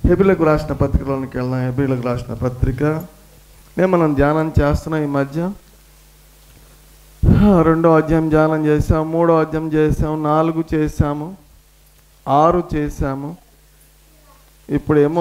హెబిలకు రాసిన పత్రికలోనికి వెళ్దాం హెబిలకు రాసిన పత్రిక నేను మనం ధ్యానం చేస్తున్నాం ఈ మధ్య హా, రెండో అధ్యాయం ధ్యానం చేసాం మూడో అధ్యాయం చేసాం నాలుగు చేసాము ఆరు చేసాము ఇప్పుడేమో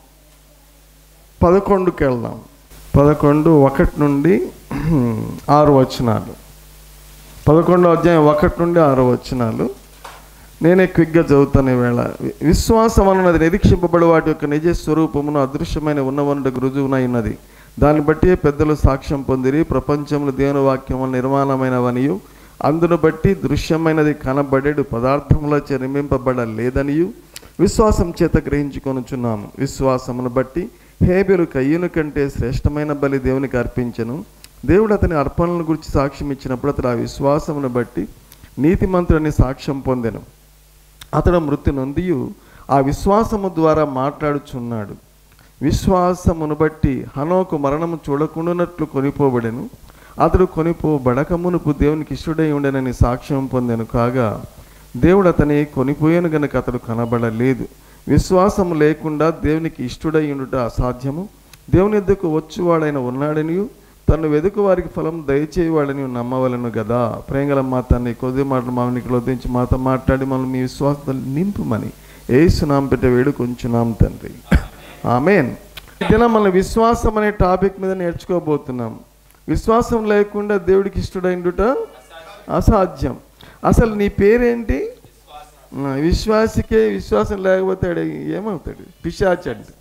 పదకొండుకి వెళ్దాం పదకొండు ఒకటి నుండి ఆరు వచనాలు పదకొండో అధ్యాయం ఒకటి నుండి ఆరు వచనాలు నేనే క్విక్గా చదువుతాను ఈవేళ వి- విశ్వాసం అన్నది నిరీక్షింపబడి వాటి యొక్క నిజ స్వరూపమును అదృశ్యమైన ఉన్నవనులకు రుజువునై ఉన్నది దాన్ని బట్టి పెద్దలు సాక్ష్యం పొందిరి ప్రపంచంలో దేవుని వాక్యము నిర్మాణమైనవనియు అందును బట్టి దృశ్యమైనది కనబడేడు పదార్థముల నిర్మింపబడలేదనియు విశ్వాసం చేత గ్రహించుకొనుచున్నాము విశ్వాసమును బట్టి హేబెలు కయ్యను కంటే శ్రేష్టమైన బలి దేవునికి అర్పించను దేవుడు అతని అర్పణలను గురించి సాక్ష్యం ఇచ్చినప్పుడు అతడు ఆ విశ్వాసమును బట్టి నీతిమంతుడని సాక్ష్యం పొందెను అతడు మృతి నొందియు ఆ విశ్వాసము ద్వారా మాట్లాడుచున్నాడు విశ్వాసమును బట్టి హనోకు మరణము చూడకుండానట్లు కొనిపోబడెను అతడు కొనిపోబడక మునుపు దేవునికి ఇష్టడై ఉండెనని సాక్ష్యం పొందెను కాగా దేవుడు అతని కొనిపోయాను గనుక అతడు కనబడలేదు విశ్వాసము లేకుండా దేవునికి ఇష్టడై ఉండుట అసాధ్యము దేవుని ఎద్దుకు వచ్చువాడైన ఉన్నాడనియు తను వెదుకు వారికి ఫలం దయచేయవాడని నమ్మవలను కదా ప్రేంగల మా తన్ని కొద్ది మాటలు మామనికి వదించి మాతో మాట్లాడి మనం మీ విశ్వాసాలు నింపుమని ఏసునాం పెట్టే వేడు కొంచున్నాం తండ్రి ఆమెన్ దిన మన విశ్వాసం అనే టాపిక్ మీద నేర్చుకోబోతున్నాం విశ్వాసం లేకుండా దేవుడికి ఇష్టడైండుట అసాధ్యం అసలు నీ పేరేంటి ఆ, విశ్వాసికే విశ్వాసం లేకపోతే ఆడు ఏమవుతాడు పిశాచ్ అంటే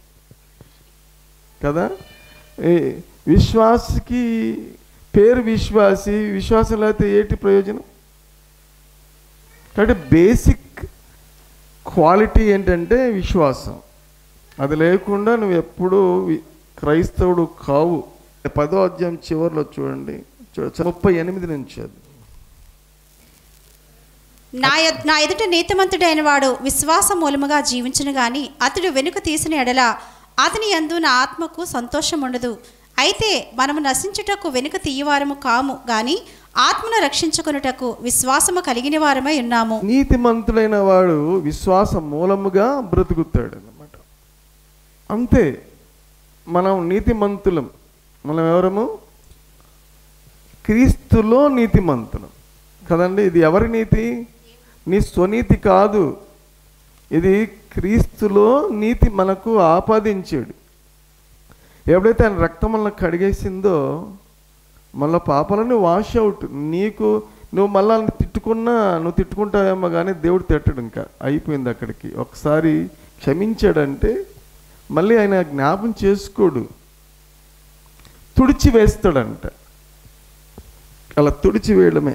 కదా ఈ విశ్వాసకి పేరు విశ్వాసి విశ్వాసం లేకపోతే ఏంటి ప్రయోజనం కాబట్టి బేసిక్ క్వాలిటీ ఏంటంటే విశ్వాసం అది లేకుండా నువ్వు ఎప్పుడూ వి- క్రైస్తవుడు కావు పదో అధ్యాయం చివరిలో చూడండి చూడ ముప్పై ఎనిమిది నుంచి అది నా ఎద్- నా ఎదుట నీతిమంతుడైన వాడు విశ్వాస మూలముగా జీవించును గాని అతడు వెనుక తీసిన ఎడల అతని యందు నా ఆత్మకు సంతోషం ఉండదు అయితే మనము నశించుటకు వెనుక తీయవారము కాము గాని ఆత్మను రక్షించుకొనుటకు విశ్వాసము కలిగిన వారమై ఉన్నాము నీతిమంతుడైన వాడు విశ్వాసం మూలముగా బ్రతుకుతాడు అన్నమాట అంతే మనం నీతిమంతులం మనం ఎవరము క్రీస్తులో నీతిమంతులం కదండి ఇది ఎవరి నీతి నీ స్వనీతి కాదు ఇది క్రీస్తులో నీతి మనకు ఆపాదించాడు ఎప్పుడైతే ఆయన రక్తం మనల్ని కడిగేసిందో మళ్ళీ పాపాలని వాష్ అవుట్ నీకు నువ్వు మళ్ళా తిట్టుకున్నా నువ్వు తిట్టుకుంటావేమో కానీ దేవుడు తిట్టడు ఇంకా అయిపోయింది అక్కడికి ఒకసారి క్షమించాడంటే మళ్ళీ ఆయన జ్ఞాపం చేసుకోడు తుడిచి వేస్తాడంట అలా తుడిచి వేయడమే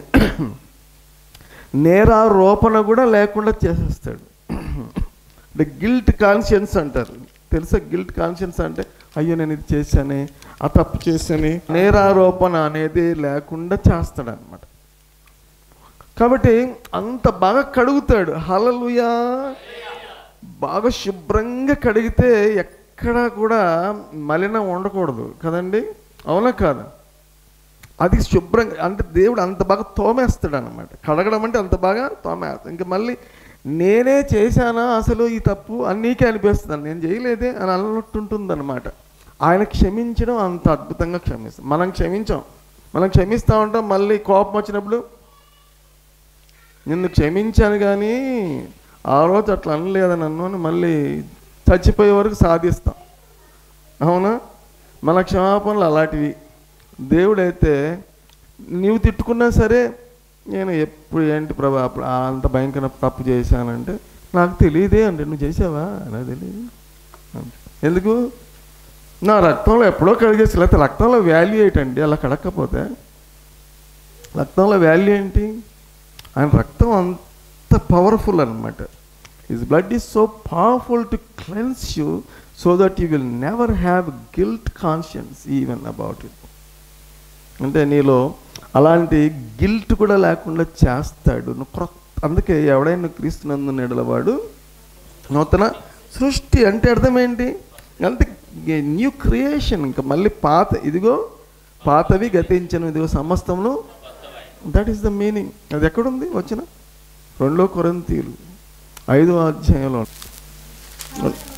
నేరారోపణ కూడా లేకుండా చేసేస్తాడు అంటే గిల్ట్ కాన్షియన్స్ అంటారు తెలుసా గిల్ట్ కాన్షియన్స్ అంటే అయ్యో నేను ఇది చేశానే ఆ తప్పు చేశానే నేరారోపణ అనేది లేకుండా చేస్తాడు అనమాట కాబట్టి అంత బాగా కడుగుతాడు హలలుయా బాగా శుభ్రంగా కడిగితే ఎక్కడా కూడా మలినం ఉండకూడదు కదండి అవునా కాదా అది శుభ్రంగా అంటే దేవుడు అంత బాగా తోమేస్తాడు అనమాట కడగడం అంటే అంత బాగా తోమేస్తాడు ఇంకా మళ్ళీ నేనే చేశానా అసలు ఈ తప్పు అని నీకే అనిపిస్తుంది నేను చేయలేదే అని అన్నట్టుంటుంది అనమాట ఆయన క్షమించడం అంత అద్భుతంగా క్షమిస్తాం మనం క్షమించాం మనం క్షమిస్తూ ఉంటాం మళ్ళీ కోపం వచ్చినప్పుడు నిన్ను క్షమించాను కానీ ఆ రోజు అట్లా అనలేదు నన్ను అని మళ్ళీ చచ్చిపోయే వరకు సాధిస్తాం అవునా మన క్షమాపణలు అలాంటివి దేవుడైతే నీవు తిట్టుకున్నా సరే నేను ఎప్పుడు ఏంటి ప్రభా అప్పుడు ఆ అంత భయంకర తప్పు చేశానంటే నాకు తెలియదే అంటే నువ్వు చేసావా నాకు తెలియదు ఎందుకు నా రక్తంలో ఎప్పుడో కడిగేసి లేకపోతే రక్తంలో వాల్యూ ఏంటండి అలా కడక్కపోతే రక్తంలో వాల్యూ ఏంటి ఆయన రక్తం అంత పవర్ఫుల్ అనమాట his blood is so powerful to cleanse you so that you will never have guilt conscience even about it అంటే నీలో అలాంటి గిల్ట్ కూడా లేకుండా చేస్తాడు నువ్వు క్రొత్త అందుకే ఎవడైనా క్రీస్తునందు నెడలవాడు నూతన సృష్టి అంటే అర్థం ఏంటి అంటే న్యూ క్రియేషన్ ఇంకా మళ్ళీ పాత ఇదిగో పాతవి గతించను ఇదిగో సమస్తమును దట్ ఈస్ ద మీనింగ్ అది ఎక్కడుంది వచ్చిన రెండో కొరంతీలు ఐదో అధ్యాయంలో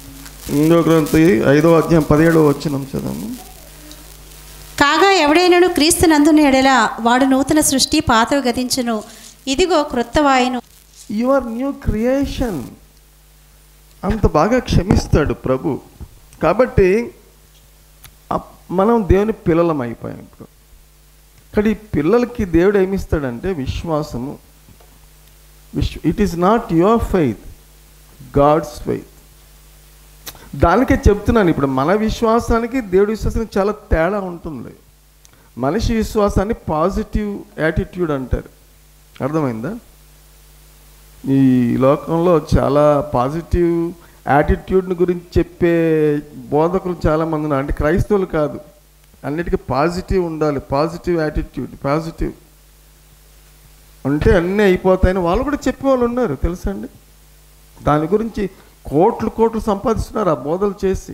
ఇంకో గ్రంథి ఐదో అధ్యాయం పదిహేడో వచ్చినాం చదవండి కాగా ఎవడైనను క్రీస్తు నందున ఎడల వాడు నూతన సృష్టి పాతవి గతించును ఇదిగో క్రొత్తవాయను యువర్ న్యూ క్రియేషన్ అంత బాగా క్షమిస్తాడు ప్రభు కాబట్టి అప్- మనం దేవుని పిల్లలం అయిపోయాం ఇప్పుడు కానీ ఈ పిల్లలకి దేవుడు ఏమిస్తాడంటే విశ్వాసము విశ్వ it is not your faith God's faith దానికే చెప్తున్నాను ఇప్పుడు మన విశ్వాసానికి దేవుడి విశ్వాసానికి చాలా తేడా ఉంటుంది మనిషి విశ్వాసాన్ని పాజిటివ్ యాటిట్యూడ్ అంటారు అర్థమైందా ఈ లోకంలో చాలా పాజిటివ్ యాటిట్యూడ్ని గురించి చెప్పే బోధకులు చాలామంది ఉన్నారు అంటే క్రైస్తవులు కాదు అన్నిటికీ పాజిటివ్ ఉండాలి పాజిటివ్ యాటిట్యూడ్ పాజిటివ్ అంటే అన్నీ అయిపోతాయని వాళ్ళు కూడా చెప్పేవాళ్ళు ఉన్నారు తెలుసండి దాని గురించి కోట్లు కోట్లు సంపాదిస్తున్నారు ఆ బోధలు చేసి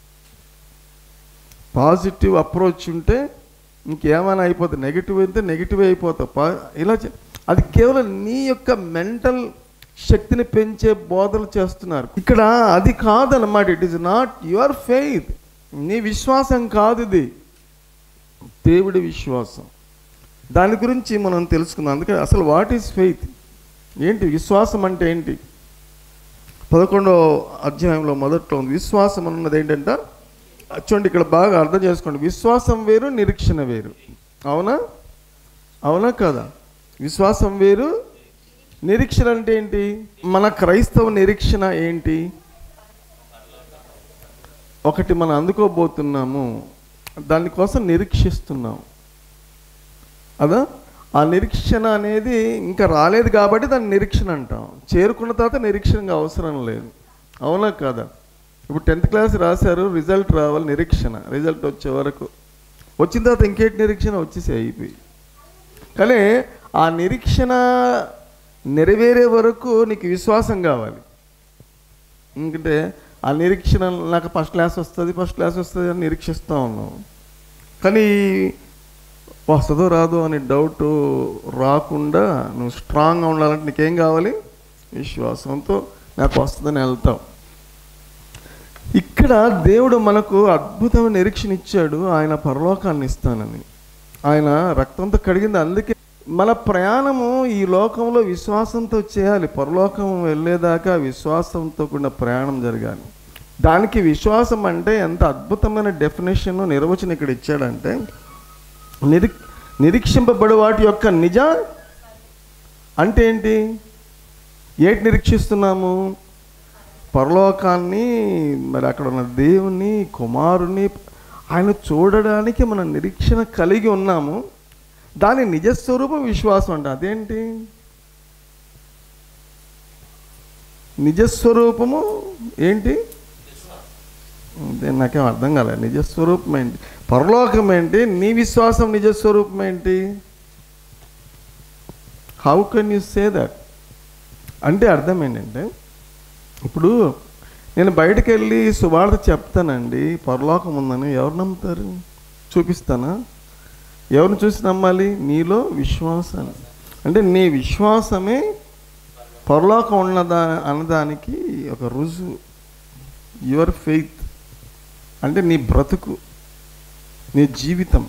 పాజిటివ్ అప్రోచ్ ఉంటే ఇంకేమైనా అయిపోతుంది నెగిటివ్ అయితే నెగిటివ్ అయిపోతావు పా ఇలా చే- అది కేవలం నీ యొక్క మెంటల్ శక్తిని పెంచే బోధలు చేస్తున్నారు ఇక్కడ అది కాదన్నమాట it is not your faith నీ విశ్వాసం కాదు ఇది దేవుడి విశ్వాసం దాని గురించి మనం తెలుసుకుందాం అందుకే అసలు వాట్ ఈస్ ఫెయిత్ ఏంటి విశ్వాసం అంటే ఏంటి పదకొండో అధ్యాయంలో మొదట్లో ఉంది విశ్వాసం అన్నది ఏంటంటే చూడండి ఇక్కడ బాగా అర్థం చేసుకోండి విశ్వాసం వేరు నిరీక్షణ వేరు అవునా అవునా కదా విశ్వాసం వేరు నిరీక్షణ అంటే ఏంటి మన క్రైస్తవ నిరీక్షణ ఏంటి ఒకటి మనం అందుకోబోతున్నాము దానికోసం నిరీక్షిస్తున్నాం అదా ఆ నిరీక్షణ అనేది ఇంకా రాలేదు కాబట్టి దాన్ని నిరీక్షణ అంటాం చేరుకున్న తర్వాత నిరీక్షణ అవసరం లేదు అవునా కాదా ఇప్పుడు టెన్త్ క్లాస్ రాశారు రిజల్ట్ రావాలి నిరీక్షణ రిజల్ట్ వచ్చే వరకు వచ్చిన తర్వాత ఇంకేటి నిరీక్షణ వచ్చేసి అయిపోయి కానీ ఆ నిరీక్షణ నెరవేరే వరకు నీకు విశ్వాసం కావాలి ఎందుకంటే ఆ నిరీక్షణ నాకు ఫస్ట్ క్లాస్ వస్తుంది ఫస్ట్ క్లాస్ వస్తుంది అని నిరీక్షిస్తూ ఉన్నాం కానీ వస్తుందో రాదో అనే డౌట్ రాకుండా నువ్వు స్ట్రాంగ్గా ఉండాలంటే నీకేం కావాలి విశ్వాసంతో నాకు వస్తుందని వెళ్తావు ఇక్కడ దేవుడు మనకు అద్భుతమైన నిరీక్షణ ఇచ్చాడు ఆయన పరలోకాన్ని ఇస్తానని ఆయన రక్తంతో కడిగింది అందుకే మన ప్రయాణము ఈ లోకంలో విశ్వాసంతో చేయాలి పరలోకం వెళ్ళేదాకా విశ్వాసంతో కూడిన ప్రయాణం జరగాలి దానికి విశ్వాసం అంటే ఎంత అద్భుతమైన డెఫినేషన్ నిర్వచనం ఇక్కడ ఇచ్చాడంటే నిరీ నిరీక్షింపబడి వాటి యొక్క నిజ అంటే ఏంటి ఏంటి నిరీక్షిస్తున్నాము పరలోకాన్ని మరి అక్కడ ఉన్న దేవుని కుమారుని ఆయన చూడడానికి మనం నిరీక్షణ కలిగి ఉన్నాము దాని నిజస్వరూపం విశ్వాసం అంట అదేంటి నిజస్వరూపము ఏంటి అదే నాకేం అర్థం కాలేదు నిజస్వరూపం ఏంటి పరలోకం ఏంటి నీ విశ్వాసం నిజస్వరూపం ఏంటి how can you say that అంటే అర్థం ఏంటంటే ఇప్పుడు నేను బయటకు వెళ్ళి సువార్త చెప్తానండి పరలోకం ఉందని ఎవరు నమ్ముతారు చూపిస్తానా ఎవరిని చూసి నమ్మాలి నీలో విశ్వాసాన్ని అంటే నీ విశ్వాసమే పరలోకం ఉన్నదా అన్నదానికి ఒక రుజువు యువర్ ఫెయిత్ అంటే నీ బ్రతుకు నీ జీవితం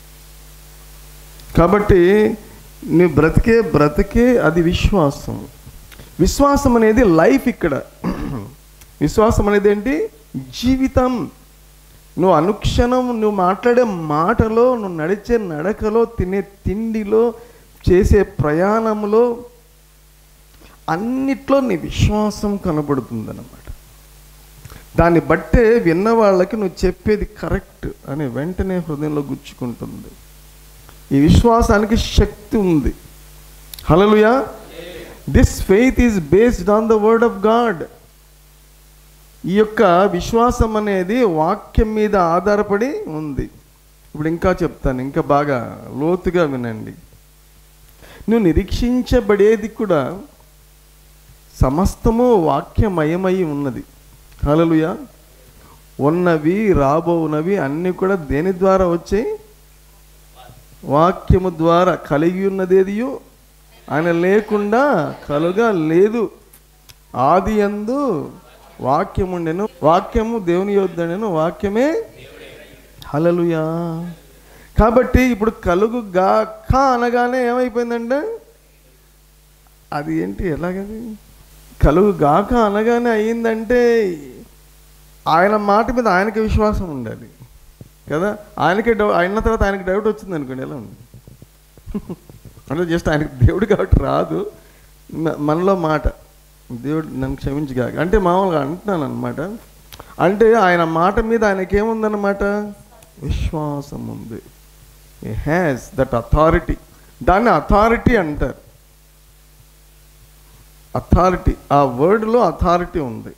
కాబట్టి నీ బ్రతికే బ్రతికే అది విశ్వాసం విశ్వాసం అనేది లైఫ్ ఇక్కడ విశ్వాసం అనేది ఏంటి జీవితం నువ్వు అనుక్షణం నువ్వు మాట్లాడే మాటలో నువ్వు నడిచే నడకలో తినే తిండిలో చేసే ప్రయాణంలో అన్నిట్లో నీ విశ్వాసం కనబడుతుందన్నమాట దాన్ని బట్టే విన్న వాళ్ళకి నువ్వు చెప్పేది కరెక్ట్ అని వెంటనే హృదయంలో గుచ్చుకుంటుంది ఈ విశ్వాసానికి శక్తి ఉంది hallelujah this faith is based on the word of God ఈ యొక్క విశ్వాసం అనేది వాక్యం మీద ఆధారపడి ఉంది ఇప్పుడు ఇంకా చెప్తాను ఇంకా బాగా లోతుగా వినండి నువ్వు నిరీక్షించబడేది కూడా సమస్తము వాక్యమయమై ఉన్నది హలలుయ ఉన్నవి రాబోవునవి అన్నీ కూడా దేని ద్వారా వచ్చాయి వాక్యము ద్వారా కలిగి ఉన్నదేదియో ఆయన లేకుండా కలుగా లేదు ఆది అందు వాక్యం ఉండెను వాక్యము దేవుని యొద్దనెను వాక్యమే హలలుయా కాబట్టి ఇప్పుడు కలుగు గాక అనగానే ఏమైపోయిందంటే అది ఏంటి ఎలాగది కలుగు గాక అనగానే అయ్యిందంటే ఆయన మాట మీద ఆయనకి విశ్వాసం ఉండాలి కదా ఆయనకి డౌ అయిన తర్వాత ఆయనకి డౌట్ వచ్చింది అనుకోండి ఎలా ఉంది అంటే జస్ట్ ఆయనకి దేవుడు కాబట్టి రాదు మ- మనలో మాట దేవుడు నన్ను క్షమించగా అంటే మామూలుగా అంటున్నాను అనమాట అంటే ఆయన మాట మీద ఆయనకి ఏముందన్నమాట విశ్వాసం ఉంది హ్యాస్ దట్ అథారిటీ దాన్ని అథారిటీ అంటారు అథారిటీ ఆ వర్డ్లో అథారిటీ ఉంది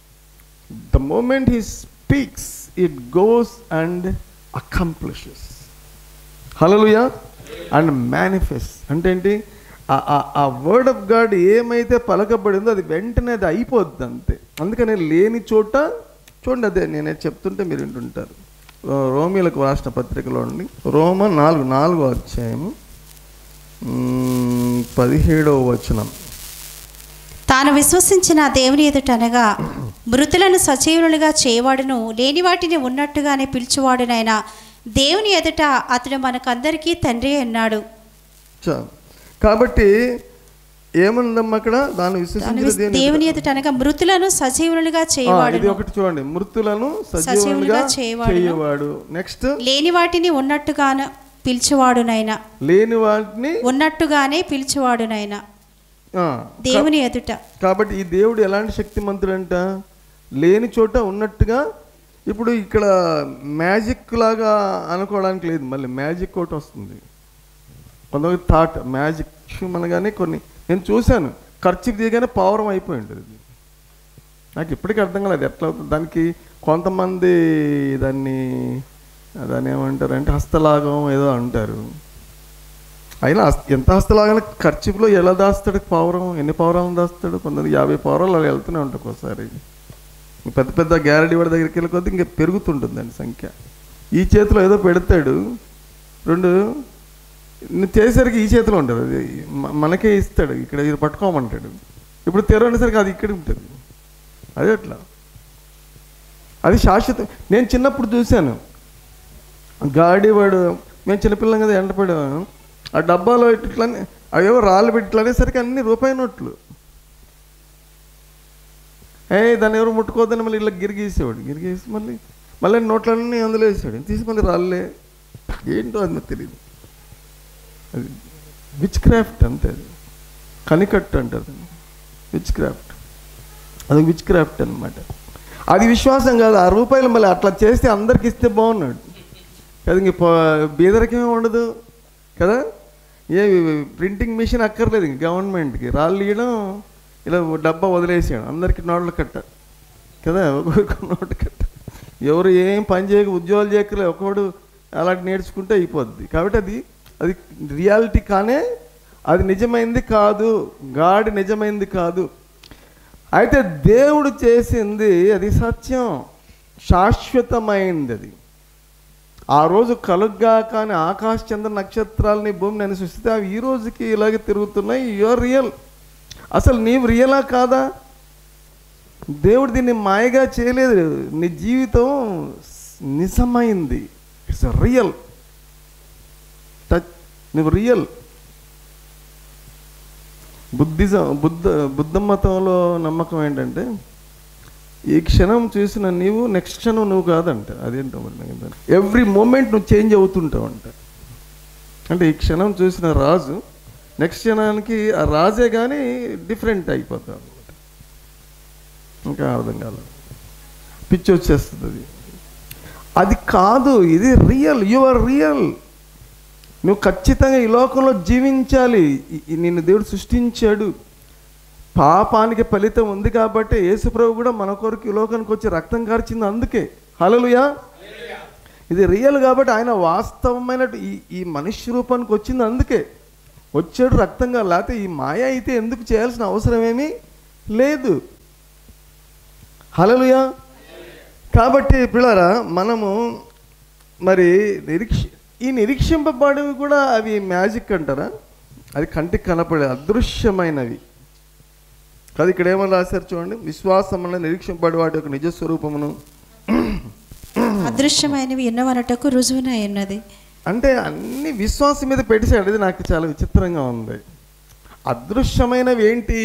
the moment he speaks it goes and accomplishes hallelujah and manifest అంటే ఏంటి ఆ- ఆ- ఆ వర్డ్ ఆఫ్ గాడ్ ఏమైతే పలకబడిందో అది వెంటనే అది అయిపోద్ది అంతే అందుకని లేని చోట చూడండి అదే నేనే చెప్తుంటే మీరు వింటుంటారు రో- రోమిలకు రాసిన పత్రికలో అండి రోమ నాలుగు నాలుగో అధ్యాయము మ్మ్, పదిహేడవ వచనం తాను విశ్వసించిన దేవుని ఎదుట అనగా మృతులను సజీవులుగా చేయవాడును లేని వాటిని ఉన్నట్టుగానే పిలుచువాడునైనా దేవుని ఎదుట అతడు మనకందరికీ తండ్రి అన్నాడు చాలు కాబట్టి ఏముందమ్మా అక్కడ దాన్ని తాను విశ్వసించిన విస్- దేవుని దేవుని ఎదుట అనగా మృతులను సజీవులుగా ఆ, ఇది చేయవాడును ఒకటి చూడండి మృతులను సజీవులుగా సజీవులుగా చేయవాడును. చేయవాడు నెక్స్ట్ లేని వాటిని ఉన్నట్టుగాను పిలిచివాడునైనా లేని వాటిని ఉన్నట్టుగానే పిలిచివాడునైనా ఆ, దేవుని ఎదుట కాబట్టి ఈ దేవుడు ఎలాంటి శక్తిమంతుడంట లేని చోట ఉన్నట్టుగా ఇప్పుడు ఇక్కడ మ్యాజిక్ లాగా అనుకోవడానికి లేదు మళ్ళీ మ్యాజిక్ ఒకటి వస్తుంది కొంతమంది థాట్ మ్యాజిక్ అనగానే కొన్ని నేను చూశాను ఖర్చుకి దిగానే పావరం అయిపోయి ఉంటుంది ఇది నాకు ఇప్పటికీ అర్థం కాలేదు ఎట్లా అవుతుంది దానికి కొంతమంది దాన్ని దాన్ని ఏమంటారు అంటే హస్తలాగం ఏదో అంటారు అయినా హస్త- ఎంత హస్తలాగా ఖర్చులో ఎలా దాస్తాడు పావురం ఎన్ని పావురాలను దాస్తాడు కొంతమంది యాభై పావురాలు అలా వెళ్తూనే ఉంటాయి ఒకసారి పెద్ద పెద్ద గ్యారెంటీ వాడి దగ్గరికి వెళ్ళి కొద్ది ఇంకా పెరుగుతుంటుందండి సంఖ్య ఈ చేతిలో ఏదో పెడతాడు రెండు నువ్వు చేసేసరికి ఈ చేతిలో ఉంటుంది అది మ- మనకే ఇస్తాడు ఇక్కడ ఇది పట్టుకోమంటాడు ఇప్పుడు తెరవనేసరికి అది ఇక్కడ ఉంటుంది అదే అట్లా అది శాశ్వతం నేను చిన్నప్పుడు చూశాను గాడివాడు మేము చిన్నపిల్లం కదా ఎండపడేవాను ఆ డబ్బాలో ఇట్లని అవేవో రాళ్ళు పెట్టి ఇట్లా అనేసరికి అన్ని రూపాయి నోట్లు ఏ దాన్ని ఎవరు ముట్టుకోవద్దని మళ్ళీ ఇలా గిరిగీసేవాడు గిరిగేసి మళ్ళీ మళ్ళీ నోట్లన్నీ అందులో వేసాడు తీసి మళ్ళీ రాళ్ళే ఏంటో అది నాకు తెలియదు అది విచ్ క్రాఫ్ట్ అంతే అది కనికట్టు అంటారు విచ్ క్రాఫ్ట్ అది విచ్ క్రాఫ్ట్ అనమాట అది విశ్వాసం కాదు ఆ రూపాయలు మళ్ళీ అట్లా చేస్తే అందరికి ఇస్తే బాగున్నాడు కదా ఇంక ప- బీదరికమే ఉండదు కదా ఏ ప్రింటింగ్ మిషన్ అక్కర్లేదు ఇంక గవర్నమెంట్కి రాళ్ళు ఇవ్వడం ఇలా డబ్బా వదిలేసాడు అందరికి నోట్ల కట్ట కదా ఒక్కొక్క నోటు కట్ట ఎవరు ఏం పని చేయక ఉద్యోగాలు చేయకలే ఒకడు అలాంటి నేర్చుకుంటే అయిపోద్ది కాబట్టి అది అది రియాలిటీ కానే అది నిజమైంది కాదు గాడి నిజమైంది కాదు అయితే దేవుడు చేసింది అది సత్యం శాశ్వతమైంది అది ఆ రోజు కలుగ్గా కానీ ఆకాశ చంద్ర నక్షత్రాలని భూమిని అని సృష్టిస్తే అవి ఈ రోజుకి ఇలాగే తిరుగుతున్నాయి యువర్ రియల్ అసలు నీవు రియలా కాదా దేవుడు దీన్ని మాయగా చేయలేదు నీ జీవితం నిజమైంది ఇట్స్ రియల్ టచ్ నువ్వు రియల్ బుద్ధిజం బుద్ధ బుద్ధ మతంలో నమ్మకం ఏంటంటే ఈ క్షణం చూసిన నీవు నెక్స్ట్ క్షణం నువ్వు కాదంట అదేంటో మరి ఎవ్రీ మూమెంట్ నువ్వు చేంజ్ అవుతుంటావు అంట అంటే ఈ క్షణం చూసిన రాజు నెక్స్ట్ క్షణానికి ఆ రాజే కానీ డిఫరెంట్ అయిపోతావు అనమాట ఇంకా అర్థం కాలేదు పిచ్చి వచ్చేస్తుంది అది అది కాదు ఇది రియల్ యు ఆర్ రియల్ నువ్వు ఖచ్చితంగా ఈ లోకంలో జీవించాలి ఈ- ఈ నిన్ను దేవుడు సృష్టించాడు పాపానికి ఫలితం ఉంది కాబట్టి యేసుప్రభు కూడా మన కొరకు ఈ లోకానికి వచ్చి రక్తం కార్చింది అందుకే హలలుయా ఇది రియల్ కాబట్టి ఆయన వాస్తవమైన ఈ ఈ మనిషి రూపానికి వచ్చింది అందుకే వచ్చాడు రక్తంగా లేకపోతే ఈ మాయ అయితే ఎందుకు చేయాల్సిన అవసరం ఏమీ లేదు హలలుయా కాబట్టి పిల్లరా మనము మరి నిరీక్ష ఈ నిరీక్షింపబడివి కూడా అవి మ్యాజిక్ అంటారా అది కంటికి కనపడే అదృశ్యమైనవి కాదు ఇక్కడ ఏమని రాశారు చూడండి విశ్వాసం వల్ల నిరీక్షింపడి వాటి యొక్క నిజ స్వరూపమును అదృశ్యమైనవి ఎన్నవనటకు రుజువునై ఉన్నది అంటే అన్ని విశ్వాసం మీద పెట్టేశాడు ఇది నాకు చాలా విచిత్రంగా ఉంది అదృశ్యమైనవి ఏంటి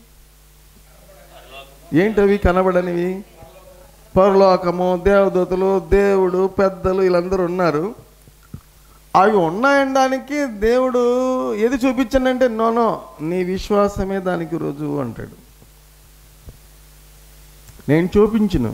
ఏంటవి కనబడనివి పరలోకము దేవదూతలు దేవుడు పెద్దలు వీళ్ళందరూ ఉన్నారు అవి ఉన్నాయనడానికి దేవుడు ఏది చూపించానంటే నోనో నీ విశ్వాసమే దానికి రుజువు అంటాడు నేను చూపించను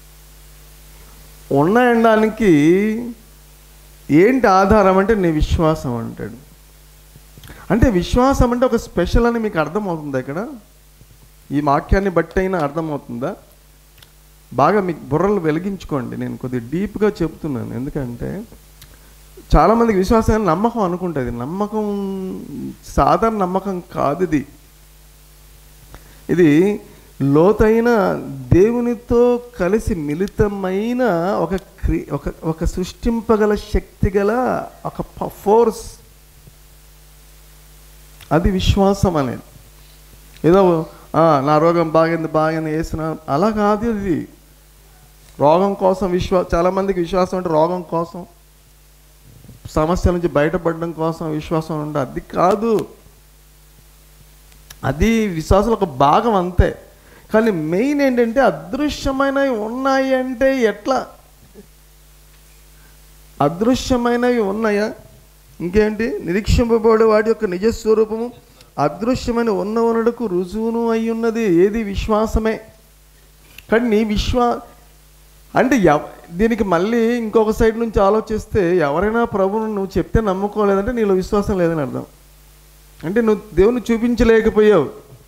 ఉన్నాయనడానికి ఏంటి ఆధారం అంటే నీ విశ్వాసం అంటాడు అంటే విశ్వాసం అంటే ఒక స్పెషల్ అని మీకు అర్థమవుతుందా ఇక్కడ ఈ వాక్యాన్ని బట్టి అయినా అర్థమవుతుందా బాగా మీకు బుర్రలు వెలిగించుకోండి నేను కొద్దిగా డీప్గా చెప్తున్నాను ఎందుకంటే చాలామందికి విశ్వాసం అని నమ్మకం అనుకుంటుంది నమ్మకం సాధారణ నమ్మకం కాదు ఇది ఇది లోతైన దేవునితో కలిసి మిళితమైన ఒక క్రి ఒక ఒక సృష్టింపగల శక్తి గల ఒక ఫోర్స్ అది విశ్వాసం అనేది ఏదో "ఆ, నా రోగం బాగింది బాగింది వేసిన అలా కాదు ఇది రోగం కోసం విశ్వా చాలామందికి విశ్వాసం అంటే రోగం కోసం సమస్యల నుంచి బయటపడడం కోసం విశ్వాసం ఉంటే అది కాదు అది విశ్వాసాలు ఒక భాగం అంతే కానీ మెయిన్ ఏంటంటే అదృశ్యమైనవి ఉన్నాయి అంటే ఎట్లా అదృశ్యమైనవి ఉన్నాయా ఇంకేంటి నిరీక్షింపబడే వాటి యొక్క నిజ స్వరూపము అదృశ్యమైన ఉన్నవనుడుకు రుజువును అయి ఉన్నది ఏది విశ్వాసమే కానీ నీ విశ్వా అంటే ఎవ దీనికి మళ్ళీ ఇంకొక సైడ్ నుంచి ఆలోచిస్తే ఎవరైనా ప్రభువును నువ్వు చెప్తే నమ్ముకోలేదంటే నీలో విశ్వాసం లేదని అర్థం అంటే నువ్వు దేవుని చూపించలేకపోయావు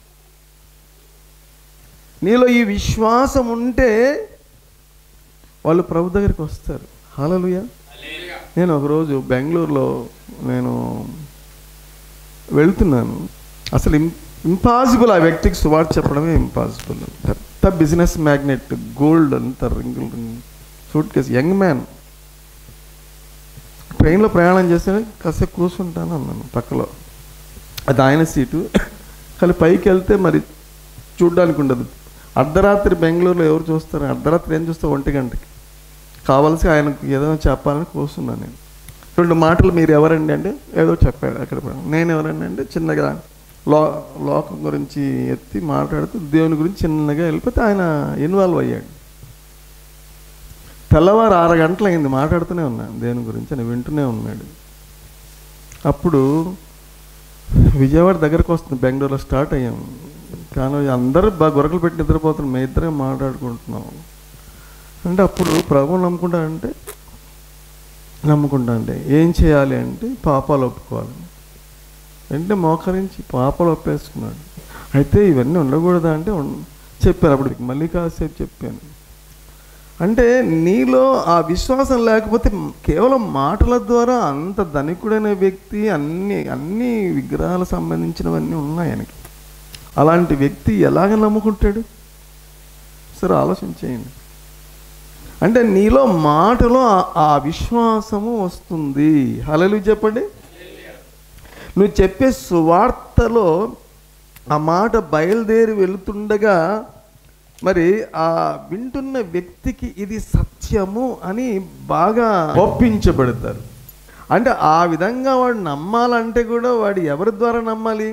నీలో ఈ విశ్వాసం ఉంటే వాళ్ళు ప్రభు దగ్గరికి వస్తారు హాలలుయ నేను ఒకరోజు బెంగళూరులో నేను వెళ్తున్నాను అసలు ఇం ఇంపాసిబుల్ ఆ వ్యక్తికి సువార్త చెప్పడమే ఇంపాసిబుల్ పెద్ద బిజినెస్ మ్యాగ్నెట్ గోల్డ్ అంత రింగులు సూట్ కేసు యంగ్ మ్యాన్ ట్రైన్లో ప్రయాణం చేస్తే కాసేపు కూర్చుంటాను అన్నాను పక్కలో అది ఆయన సీటు కానీ పైకి వెళ్తే మరి చూడ్డానికి ఉండదు అర్ధరాత్రి బెంగళూరులో ఎవరు చూస్తారు అర్ధరాత్రి ఏం చూస్తే ఒంటి గంటకి కావాల్సి ఆయనకు ఏదో చెప్పాలని కూర్చున్నాను నేను రెండు మాటలు మీరు ఎవరండి అంటే ఏదో చెప్పాడు అక్కడ నేను ఎవరండి అంటే చిన్నగా లో లోకం గురించి ఎత్తి మాట్లాడుతూ దేవుని గురించి చిన్నగా వెళ్ళిపోతే ఆయన ఇన్వాల్వ్ అయ్యాడు తెల్లవారు ఆరు గంటలు అయింది మాట్లాడుతూనే ఉన్నాను దేవుని గురించి అని వింటూనే ఉన్నాడు అప్పుడు విజయవాడ దగ్గరకు వస్తుంది బెంగళూరులో స్టార్ట్ అయ్యాము కానీ అందరూ బాగా గొరకలు పెట్టి నిద్రపోతున్నారు మేము ఇద్దరే మాట్లాడుకుంటున్నాం అంటే అప్పుడు ప్రభు నమ్ముకుంటా అంటే నమ్ముకుంటా అంటే ఏం చేయాలి అంటే పాపాలు ఒప్పుకోవాలి వెంటనే మోకరించి పాపాలు ఒప్పేసుకున్నాడు అయితే ఇవన్నీ ఉండకూడదా అంటే ఉన్- చెప్పాను అప్పుడు మళ్ళీ కాసేపు చెప్పాను అంటే నీలో ఆ విశ్వాసం లేకపోతే కేవలం మాటల ద్వారా అంత ధనికుడైన వ్యక్తి అన్ని అన్ని విగ్రహాలకు సంబంధించినవన్నీ ఉన్నాయి ఆయనకి అలాంటి వ్యక్తి ఎలాగ నమ్ముకుంటాడు సరే ఆలోచించేయండి అంటే నీలో మాటలో ఆ- ఆ విశ్వాసము వస్తుంది హలలు చెప్పండి నువ్వు చెప్పే సువార్తలో ఆ మాట బయలుదేరి వెళుతుండగా మరి ఆ వింటున్న వ్యక్తికి ఇది సత్యము అని బాగా ఒప్పించబడతారు అంటే ఆ విధంగా వాడు నమ్మాలంటే కూడా వాడు ఎవరి ద్వారా నమ్మాలి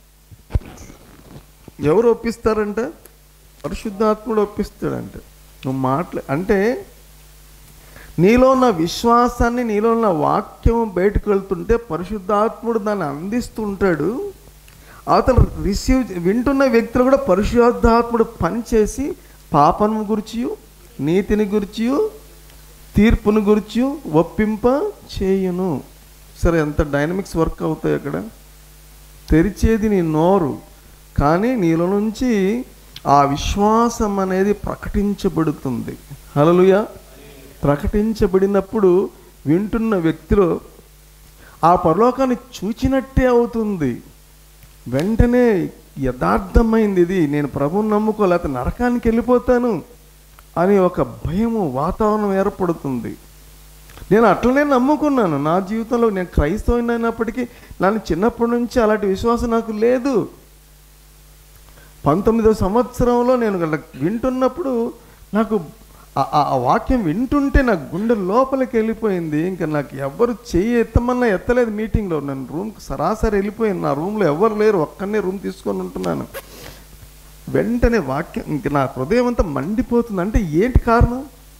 ఎవరు ఒప్పిస్తారంట పరిశుద్ధాత్ముడు ఒప్పిస్తాడంట నువ్వు మాట్లా అంటే నీలో ఉన్న విశ్వాసాన్ని నీలో ఉన్న వాక్యం బయటకు వెళ్తుంటే పరిశుద్ధాత్ముడు దాన్ని అందిస్తుంటాడు అతను రిసీవ్ వింటున్న వ్యక్తులు కూడా పరిశుద్ధాత్ముడు పనిచేసి పాపను గురించి నీతిని గురించి తీర్పును గురించి ఒప్పింప చేయును సరే ఎంత డైనమిక్స్ వర్క్ అవుతాయి అక్కడ తెరిచేది నీ నోరు కానీ నీలో నుంచి ఆ విశ్వాసం అనేది ప్రకటించబడుతుంది హలలుయ ప్రకటించబడినప్పుడు వింటున్న వ్యక్తిలో ఆ పరలోకాన్ని చూచినట్టే అవుతుంది వెంటనే యథార్థమైంది ఇది నేను ప్రభువుని నమ్ముకోలేక నరకానికి వెళ్ళిపోతాను అని ఒక భయము వాతావరణం ఏర్పడుతుంది నేను అట్లనే నమ్ముకున్నాను నా జీవితంలో నేను క్రైస్తవుని అయినప్పటికీ నన్ను చిన్నప్పటి నుంచి అలాంటి విశ్వాసం నాకు లేదు పంతొమ్మిదో సంవత్సరంలో నేను గల వింటున్నప్పుడు నాకు ఆ- ఆ ఆ వాక్యం వింటుంటే నా గుండె లోపలికి వెళ్ళిపోయింది ఇంకా నాకు ఎవరు చెయ్యి ఎత్తమన్నా ఎత్తలేదు మీటింగ్లో నేను రూమ్కి సరాసరి వెళ్ళిపోయాను నా రూమ్లో ఎవరు లేరు ఒక్కనే రూమ్ తీసుకొని ఉంటున్నాను వెంటనే వాక్యం ఇంక నా హృదయం అంతా మండిపోతుంది అంటే ఏంటి కారణం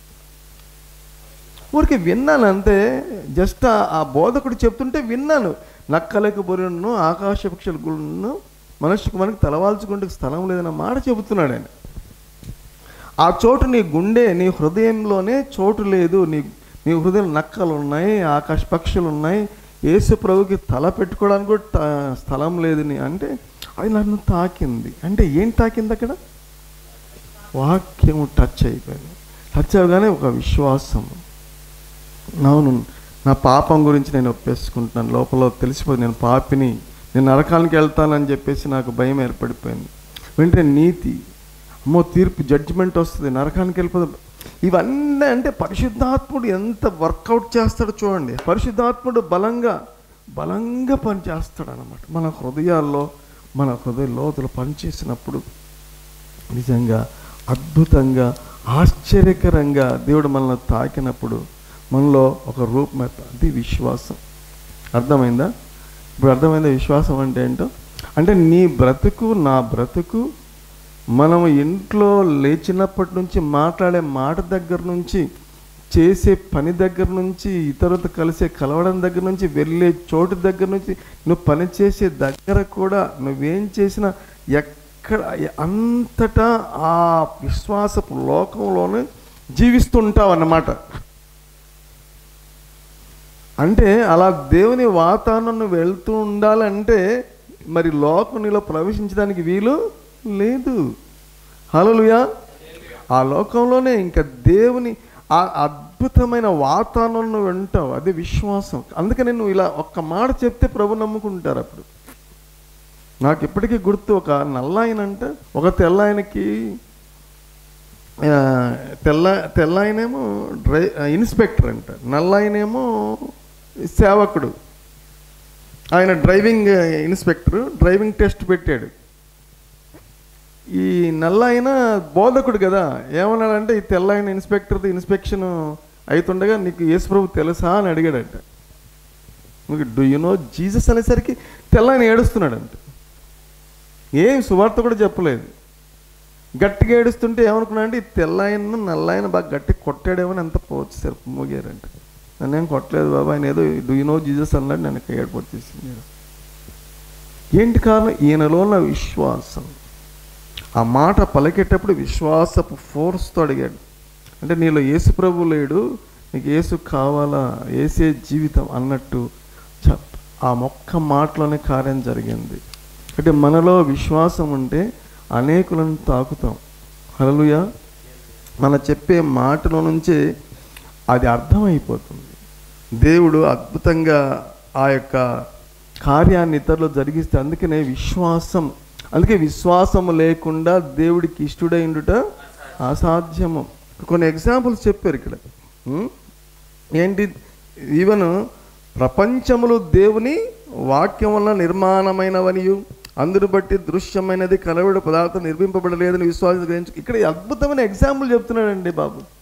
ఊరికి విన్నాను అంతే జస్ట్ ఆ- ఆ బోధకుడు చెప్తుంటే విన్నాను నక్కలకు బొరును ఆకాశ పక్షుల గుళ్ళను మనుషుకు మనకి తలవాల్చుకుంటే స్థలం లేదన్న మాట చెబుతున్నాడు ఆయన ఆ చోటు నీ గుండె నీ హృదయంలోనే చోటు లేదు నీ నీ హృదయం నక్కలు ఉన్నాయి ఆకాశ పక్షులు ఉన్నాయి యేసు ప్రభుకి తల పెట్టుకోవడానికి కూడా త- స్థలం లేదు నీ అంటే అది నన్ను తాకింది అంటే ఏం తాకింది అక్కడ వాక్యం టచ్ అయిపోయింది టచ్ అవగానే ఒక విశ్వాసం అవును నా పాపం గురించి నేను ఒప్పేసుకుంటున్నాను లోపల తెలిసిపోయింది నేను పాపిని నేను నరకానికి వెళ్తానని చెప్పేసి నాకు భయం ఏర్పడిపోయింది వెంటనే నీతి అమ్మో తీర్పు జడ్జిమెంట్ వస్తుంది నరకానికి వెళ్ళిపోతుంది ఇవన్నీ అంటే పరిశుద్ధాత్ముడు ఎంత వర్కౌట్ చేస్తాడో చూడండి పరిశుద్ధాత్ముడు బలంగా బలంగా పనిచేస్తాడు అనమాట మన హృదయాల్లో మన హృదయ లోతులు పనిచేసినప్పుడు నిజంగా అద్భుతంగా ఆశ్చర్యకరంగా దేవుడు మనల్ని తాకినప్పుడు మనలో ఒక రూపమేత అది విశ్వాసం అర్థమైందా ఇప్పుడు అర్థమైందా విశ్వాసం అంటే ఏంటో అంటే నీ బ్రతుకు నా బ్రతుకు మనం ఇంట్లో లేచినప్పటి నుంచి మాట్లాడే మాట దగ్గర నుంచి చేసే పని దగ్గర నుంచి ఇతరులతో కలిసే కలవడం దగ్గర నుంచి వెళ్ళే చోటు దగ్గర నుంచి నువ్వు పని చేసే దగ్గర కూడా నువ్వేం చేసినా ఎక్కడ అంతటా ఆ విశ్వాసపు లోకంలోనే జీవిస్తుంటావు అన్నమాట అంటే అలా దేవుని వాతావరణం నువ్వు వెళ్తూ ఉండాలంటే మరి లోకం నీలో ప్రవేశించడానికి వీలు లేదు హలోలుయా ఆ లోకంలోనే ఇంకా దేవుని ఆ అద్భుతమైన వాతావరణం నువ్వు వింటావు అది విశ్వాసం అందుకని నువ్వు ఇలా ఒక్క మాట చెప్తే ప్రభు నమ్ముకుంటారు అప్పుడు నాకు ఇప్పటికీ గుర్తు ఒక నల్లాయన అంటే ఒక తెల్లాయనకి ఆ, తెల్ల తెల్లాయనేమో డ్రై ఇన్స్పెక్టర్ అంట నల్లాయనేమో సేవకుడు ఆయన డ్రైవింగ్ ఇన్స్పెక్టర్ డ్రైవింగ్ టెస్ట్ పెట్టాడు ఈ నల్ల ఆయన బోధకుడు కదా ఏమన్నాడంటే ఈ తెల్ల ఆయన ఇన్స్పెక్టర్ది ఇన్స్పెక్షన్ అవుతుండగా నీకు యేసు ప్రభు తెలుసా అని అడిగాడంట మీకు డూ యు నో జీసస్ అనేసరికి తెల్ల ఆయన ఏడుస్తున్నాడంట ఏం సువార్త కూడా చెప్పలేదు గట్టిగా ఏడుస్తుంటే ఏమనుకున్నాడంటే ఈ తెల్ల ఆయన నల్ల ఆయన బాగా గట్టి కొట్టాడేమో ఎంత పోవచ్చు సార్ మోగారంట నన్నేం కొట్టలేదు బాబా ఆయన ఏదో డూ యు నో జీసస్ అన్నాడు నన్ను ఏడుపు వచ్చేసింది ఏంటి కారణం ఈయనలో ఉన్న విశ్వాసం ఆ మాట పలికేటప్పుడు విశ్వాసపు ఫోర్స్తో అడిగాడు అంటే నీలో యేసు ప్రభు లేడు నీకు యేసు కావాలా ఏసే జీవితం అన్నట్టు చెప్ ఆ మొక్క మాటలోనే కార్యం జరిగింది అంటే మనలో విశ్వాసం ఉంటే అనేకులను తాకుతాం హలలుయా మన చెప్పే మాటలో నుంచే అది అర్థమైపోతుంది దేవుడు అద్భుతంగా ఆ యొక్క కార్యాన్ని ఇతరులు జరిగిస్తే అందుకనే విశ్వాసం అందుకే విశ్వాసం లేకుండా దేవుడికి ఇష్టడైండుట అసాధ్యము కొన్ని ఎగ్జాంపుల్స్ చెప్పారు ఇక్కడ ఉం? ఏంటి ఈవెన్ ప్రపంచములు దేవుని వాక్యం వల్ల నిర్మాణమైనవనియు అందును బట్టి దృశ్యమైనది కలవడ పదార్థం నిర్మింపబడలేదని విశ్వాసం గ్రహించు ఇక్కడ అద్భుతమైన ఎగ్జాంపుల్ చెప్తున్నాడండి బాబు